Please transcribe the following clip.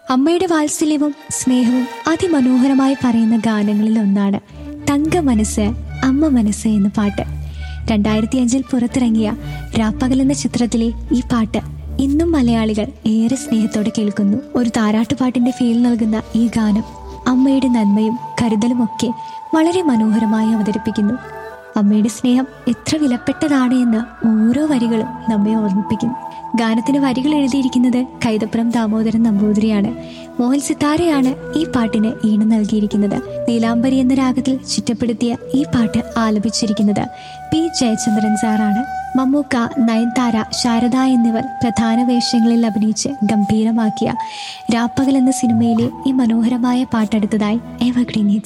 അമ്മയുടെ വാത്സല്യവും സ്നേഹവും അതിമനോഹരമായി പറയുന്ന ഗാനങ്ങളിൽ ഒന്നാണ് തങ്ക മനസ്സ് അമ്മ മനസ്സ് എന്ന പാട്ട് രണ്ടായിരത്തി അഞ്ചിൽ പുറത്തിറങ്ങിയ രാപ്പകൽ എന്ന ചിത്രത്തിലെ ഈ പാട്ട് ഇന്നും മലയാളികൾ ഏറെ സ്നേഹത്തോടെ കേൾക്കുന്നു ഒരു താരാട്ടുപാട്ടിന്റെ ഫീൽ നൽകുന്ന ഈ ഗാനം അമ്മയുടെ നന്മയും കരുതലുമൊക്കെ വളരെ മനോഹരമായി അവതരിപ്പിക്കുന്നു അമ്മയുടെ സ്നേഹം എത്ര വിലപ്പെട്ടതാണ് എന്ന് ഓരോ വരികളും നമ്മെ ഓർമ്മിപ്പിക്കുന്നു ഗാനത്തിന് വരികൾ എഴുതിയിരിക്കുന്നത് കൈതപ്പുറം ദാമോദരൻ നമ്പൂതിരിയാണ് മോഹൻ സിത്താരയാണ് ഈ പാട്ടിന് ഈണം നൽകിയിരിക്കുന്നത് നീലാംബരി എന്ന രാഗത്തിൽ ചുറ്റപ്പെടുത്തിയ ഈ പാട്ട് ആലപിച്ചിരിക്കുന്നത് പി ജയചന്ദ്രൻ സാറാണ് മമ്മൂക്ക നയൻതാര ശാരദ എന്നിവർ പ്രധാന വേഷങ്ങളിൽ അഭിനയിച്ച് ഗംഭീരമാക്കിയ രാപ്പകൽ എന്ന സിനിമയിലെ ഈ മനോഹരമായ പാട്ടെടുത്തതായി എവർഗ്രീൻ ഹിറ്റ്സ്